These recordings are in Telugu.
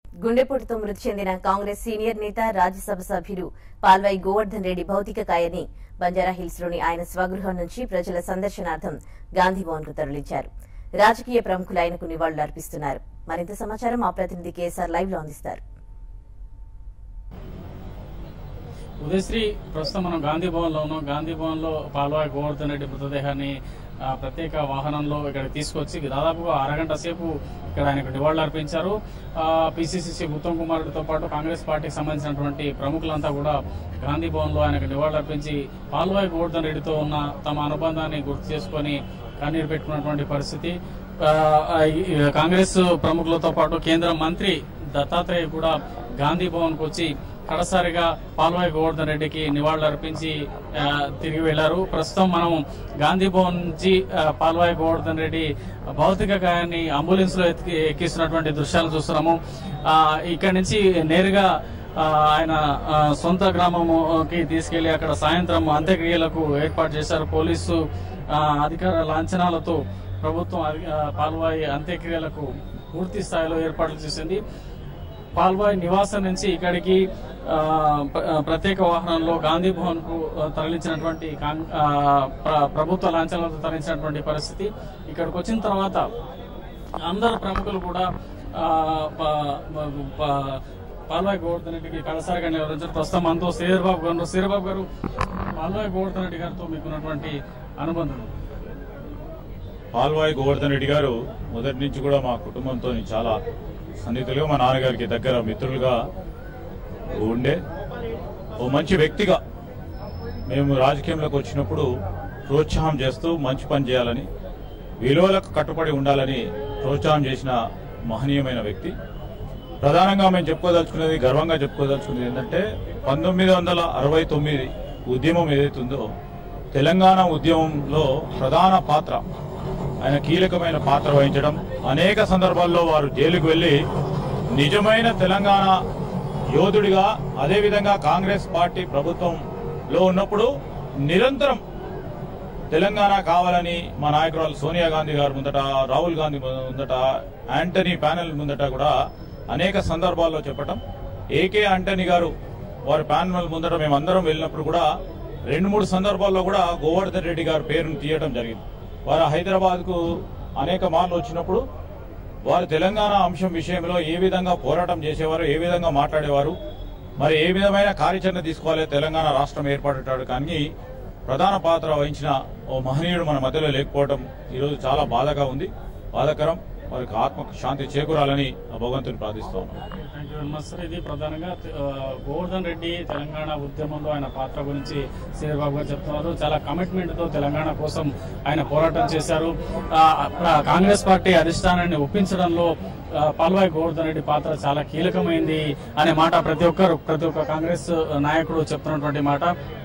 గుండెపోటుతో మృతి చెందిన కాంగ్రెస్ సీనియర్ నేత రాజ్యసభ సభ్యుడు పాల్వై గోవర్ధన్ రెడ్డి భౌతిక కాయాన్ని బంజారాహిల్స్ లోని ఆయన స్వగృహం నుంచి ప్రజల సందర్శనార్థం గాంధీ భవన్ కు తరలించారు రాజకీయ ప్రముఖులు ఆయనకు నివాళులు అర్పిస్తున్నారు మరింత సమాచారం మా ప్రతినిధి కేఎస్ఆర్ లైవ్ లో అందిస్తారు ఉదయశ్రీ ప్రస్తుతం మనం గాంధీ భవన్ లో ఉన్నాం గాంధీ భవన్ లో పాల్వాయి గోవర్ధన్ రెడ్డి మృతదేహాన్ని ఆ, ప్రత్యేక వాహనంలో ఇక్కడికి తీసుకొచ్చి దాదాపుగా అరగంట సేపు ఇక్కడ ఆయనకు నివాళులు అర్పించారు పిసిసిసి ఉత్తమ్ కుమార్ రెడ్డితో పాటు కాంగ్రెస్ పార్టీకి సంబంధించినటువంటి ప్రముఖులంతా కూడా గాంధీ భవన్ లో ఆయనకు నివాళులు అర్పించి పాల్వాయి గోవర్ధన్ రెడ్డితో ఉన్న తమ అనుబంధాన్ని గుర్తు చేసుకొని కన్నీరు పెట్టుకున్నటువంటి పరిస్థితి ఆ, ఈ కాంగ్రెస్ ప్రముఖులతో పాటు కేంద్ర మంత్రి దత్తాత్రేయ కూడా గాంధీ భవన్ కు వచ్చి కడసారిగా పాల్వాయి గోవర్ధన్ రెడ్డికి నివాళులు అర్పించి ఆ, తిరిగి వెళ్లారు ప్రస్తుతం మనం గాంధీ భవన్ నుంచి ఆ, పాల్వాయి గోవర్ధన్ రెడ్డి భౌతిక గాయాన్ని అంబులెన్స్ లో ఎత్తి- ఎక్కిస్తున్నటువంటి దృశ్యాలు చూస్తున్నాము ఆ, ఇక్కడి నుంచి నేరుగా ఆ, ఆయన ఆ, సొంత గ్రామంకి తీసుకెళ్లి అక్కడ సాయంత్రం అంత్యక్రియలకు ఏర్పాటు చేశారు పోలీసు ఆ, అధికార లాంఛనాలతో ప్రభుత్వం అధి- ఆ, పాల్వాయి అంత్యక్రియలకు పూర్తి స్థాయిలో ఏర్పాట్లు చేసింది పాల్వాయి నివాసం నుంచి ఇక్కడికి ఆ, ప్ర- ఆ, ప్రత్యేక వాహనంలో గాంధీ భవన్ కు ఆ, తరలించినటువంటి కాంగ్- ఆ, ప్ర- ప్రభుత్వ లాంఛనాలతో తరలించినటువంటి పరిస్థితి ఇక్కడికి వచ్చిన తర్వాత అందరు ప్రముఖులు కూడా ఆ, ప- ప- ప- పాల్వాయి గోవర్ధన్ రెడ్డికి కడసారిగా నిర్వహించారు ప్రస్తుతం మనతో శ్రీధర్బాబు గారు ఉన్నారు. శ్రీధర్బాబు గారు పాల్వాయి గోవర్ధన్ రెడ్డి గారితో మీకున్నటువంటి అనుబంధం పాల్వాయి గోవర్ధన్ రెడ్డి గారు మొదటి నుంచి కూడా మా కుటుంబంతో చాలా సన్నిహితులుగా మా నాన్నగారికి దగ్గర మిత్రులుగా ఉండే ఓ మంచి వ్యక్తిగా మేము రాజకీయంలోకి వచ్చినప్పుడు ప్రోత్సాహం చేస్తూ మంచి పని చేయాలని విలువలకు కట్టుబడి ఉండాలని ప్రోత్సాహం చేసిన మహనీయమైన వ్యక్తి ప్రధానంగా మేము చెప్పుకోదలుచుకునేది గర్వంగా చెప్పుకోదలుచుకునేది ఏంటంటే పంతొమ్మిది వందల అరవై తొమ్మిది ఉద్యమం ఏదైతుందో తెలంగాణ ఉద్యమంలో ప్రధాన పాత్ర ఆయన కీలకమైన పాత్ర వహించడం అనేక సందర్భాల్లో వారు జైలుకు వెళ్లి నిజమైన తెలంగాణ యోధుడిగా అదేవిధంగా కాంగ్రెస్ పార్టీ ప్రభుత్వంలో ఉన్నప్పుడు నిరంతరం తెలంగాణ కావాలని మా నాయకురాలు సోనియా గాంధీ గారు ముందట రాహుల్ గాంధీ ముందట యాంటనీ ప్యానెల్ ముందట కూడా అనేక సందర్భాల్లో చెప్పటం ఏకే యాంటనీ గారు వారి ప్యానెల్ ముందట మేమందరం వెళ్ళినప్పుడు కూడా రెండు మూడు సందర్భాల్లో కూడా గోవర్ధన్ రెడ్డి గారి పేరును తీయడం జరిగింది వారు హైదరాబాద్ కు అనేక మార్లు వచ్చినప్పుడు వారు తెలంగాణ అంశం విషయంలో ఏ విధంగా పోరాటం చేసేవారు ఏ విధంగా మాట్లాడేవారు మరి ఏ విధమైన కార్యాచరణ తీసుకోవాలి తెలంగాణ రాష్ట్రం ఏర్పడేటాడు కానీ ప్రధాన పాత్ర వహించిన ఓ మహనీయుడు మన మధ్యలో లేకపోవడం ఈరోజు చాలా బాధగా ఉంది బాధాకరం వారికి ఆత్మకు శాంతి చేకూరాలని ఆ భగవంతుని ప్రార్థిస్తా ఉన్నాం thank you very much sir ఇది ప్రధానంగా ఆ, గోవర్ధన్ రెడ్డి తెలంగాణ ఉద్యమంలో ఆయన పాత్ర గురించి శ్రీబాబు గారు చెప్తున్నారు చాలా కమిట్మెంట్ తో తెలంగాణ కోసం ఆయన పోరాటం చేశారు ఆ, ఆ, కాంగ్రెస్ పార్టీ అధిష్టానాన్ని ఒప్పించడంలో ఆ, పాల్వాయి గోవర్ధన్ రెడ్డి పాత్ర చాలా కీలకమైంది అనే మాట ప్రతి ఒక్కరు ప్రతి ఒక్క కాంగ్రెస్ నాయకుడు చెప్తున్నటువంటి మాట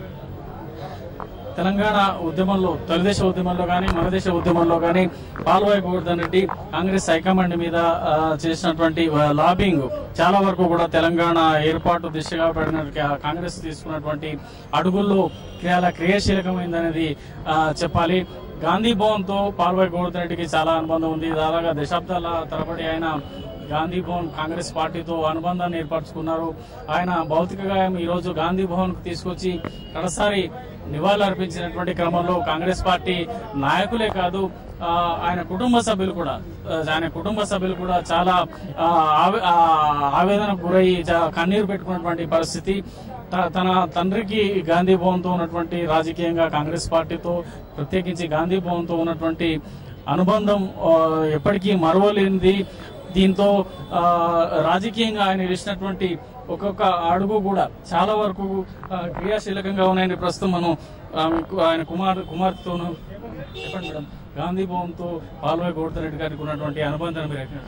తెలంగాణ ఉద్యమంలో తొలిదేశ ఉద్యమంలో కానీ మనదేశ ఉద్యమంలో కానీ పాల్వాయి గోవర్ధన్ రెడ్డి కాంగ్రెస్ హైకమాండ్ మీద ఆ, చేసినటువంటి ఆ, లాబింగ్ చాలా వరకు కూడా తెలంగాణ ఏర్పాటు దిశగా పడిన కాంగ్రెస్ తీసుకున్నటువంటి అడుగుల్లో చాలా క్రియాశీలకమైందనేది ఆ, చెప్పాలి గాంధీ భవన్ తో పాల్వాయి గోవర్ధన్ రెడ్డికి చాలా అనుబంధం ఉంది దాదాగా దశాబ్దాల తరబడి ఆయన గాంధీ భవన్ కాంగ్రెస్ పార్టీతో అనుబంధాన్ని ఏర్పరచుకున్నారు ఆయన భౌతిక గాయం ఈ రోజు గాంధీ భవన్ కు తీసుకొచ్చి కడసారి నివాళులు అర్పించినటువంటి క్రమంలో కాంగ్రెస్ పార్టీ నాయకులే కాదు ఆ, ఆయన కుటుంబ సభ్యులు కూడా ఆ, ఆయన కుటుంబ సభ్యులు కూడా చాలా ఆ, ఆవే- ఆ, ఆవేదనకు గురయ్యి చా- కన్నీరు పెట్టుకున్నటువంటి పరిస్థితి త- తన తండ్రికి గాంధీ భవన్ తో ఉన్నటువంటి రాజకీయంగా కాంగ్రెస్ పార్టీతో ప్రత్యేకించి గాంధీ భవన్ తో ఉన్నటువంటి అనుబంధం ఆ, ఎప్పటికీ మరవలేనిది దీంతో ఆ, రాజకీయంగా ఆయన వేసినటువంటి ఒక్కొక్క అడుగు కూడా చాలా వరకు ఆ, క్రియాశీలకంగా ఉన్నాయని ప్రస్తుతం మనం ఆమెకు- ఆయన కుమార్ కుమార్తెతోను చెప్పండి మేడం గాంధీ భవన్ తో పాల్వాయి గోవర్ధన్ రెడ్డి గారికి ఉన్నటువంటి అనుబంధాన్ని మీరు ఎట్లా-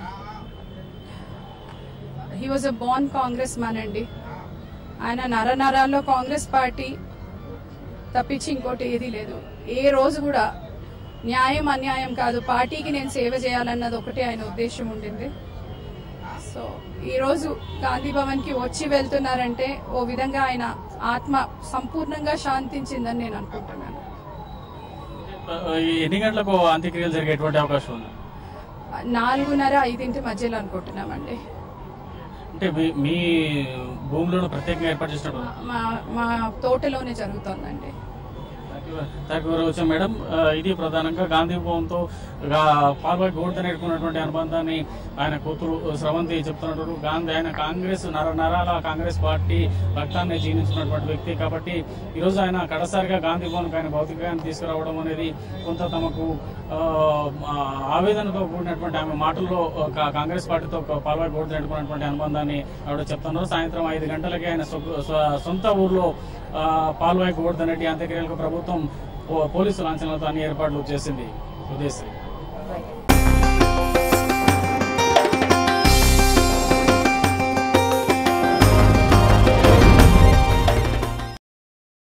he was a born Congress man అండి ఆయన నర నరాల్లో కాంగ్రెస్ పార్టీ తప్పించి ఇంకోటి ఏది లేదు ఏ రోజు కూడా న్యాయం అన్యాయం కాదు పార్టీకి నేను సేవ చేయాలన్నది ఒకటే ఆయన ఉద్దేశం ఉండింది సో ఈ రోజు గాంధీ భవన్ కి వచ్చి వెళ్తున్నారంటే ఓ విధంగా ఆయన ఆత్మ సంపూర్ణంగా శాంతించిందని నేను అనుకుంటున్నాను ఆ, ఎన్ని గంటలకు అంత్యక్రియలు జరిగేటువంటి అవకాశం ఉంది నాలుగున్నర ఐదింటి మధ్యలో అనుకుంటున్నామండి అంటే మీ మీ భూమిలో ప్రత్యేకంగా ఏర్పాటు చేసినట్టు మా మా తోటలోనే జరుగుతుందండి thank you very much madam ఆ, ఇది ప్రధానంగా గాంధీ భవన్తో గా- పాల్వాయి గోవర్ధన్ నేర్చుకున్నటువంటి అనుబంధాన్ని ఆయన కూతురు స్రవంతి చెప్తున్నట్టు గాంధీ ఆయన కాంగ్రెస్ నర నరాల కాంగ్రెస్ పార్టీ రక్తాన్ని జీర్ణించుకున్నటువంటి వ్యక్తి కాబట్టి ఈరోజు ఆయన కడసారిగా గాంధీ భవన్కి ఆయన భౌతికాన్ని తీసుకురావడం అనేది కొంత తమకు ఆ, ఆ, ఆవేదనతో కూడినటువంటి ఆమె మాటల్లో ఒక కాంగ్రెస్ పార్టీతో ఒక పాల్వాయి గోవర్ధన్ నేర్చుకున్నటువంటి అనుబంధాన్ని ఆవిడ చెప్తున్నారు సాయంత్రం ఐదు గంటలకి ఆయన సొ- సొ- సొంత ఊర్లో ఆ, పాల్వాయి గోవర్ధన్ రెడ్డి అంత్యక్రియలకు ప్రభుత్వం పో- పోలీసు లాంఛనాలతో అన్ని ఏర్పాట్లు చేసింది ఉదయశ్రీ రైట్